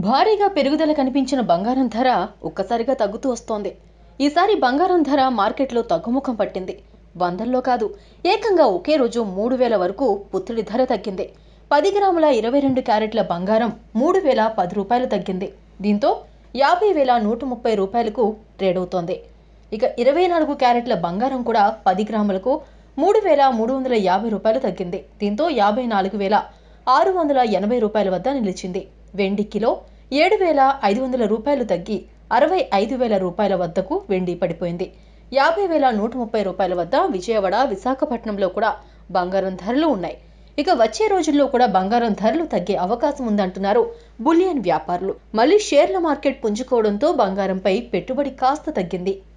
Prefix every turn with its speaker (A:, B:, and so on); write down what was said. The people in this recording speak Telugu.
A: భారీగా పెరుగుదల కనిపించిన బంగారం ధర ఒక్కసారిగా తగ్గుతూ వస్తోంది ఈసారి బంగారం ధర మార్కెట్లో తగ్గుముఖం పట్టింది వందల్లో కాదు ఏకంగా ఒకే రోజు మూడు వేల వరకు పుత్తుడి ధర తగ్గింది పది గ్రాముల ఇరవై రెండు క్యారెట్ల బంగారం మూడు వేల పది రూపాయలు తగ్గింది దీంతో యాభై వేల నూట ముప్పై రూపాయలకు ట్రేడ్ అవుతోంది ఇక ఇరవై నాలుగు క్యారెట్ల బంగారం కూడా పది గ్రాములకు మూడు వేల మూడు వందల యాభై రూపాయలు తగ్గింది దీంతో యాభై నాలుగు వేల ఆరు వందల ఎనభై రూపాయల వద్ద నిలిచింది వెండి కిలో ఏడు వేల ఐదు వందల రూపాయలు తగ్గి అరవై ఐదు వేల రూపాయల వద్దకు వెండి పడిపోయింది యాభై వేల నూట ముప్పై రూపాయల వద్ద విజయవాడ విశాఖపట్నంలో కూడా బంగారం ధరలు ఉన్నాయి ఇక వచ్చే రోజుల్లో కూడా బంగారం ధరలు తగ్గే అవకాశం ఉందంటున్నారు బులియన్ వ్యాపారులు మళ్ళీ షేర్ల మార్కెట్ పుంజుకోవడంతో బంగారంపై పెట్టుబడి కాస్త తగ్గింది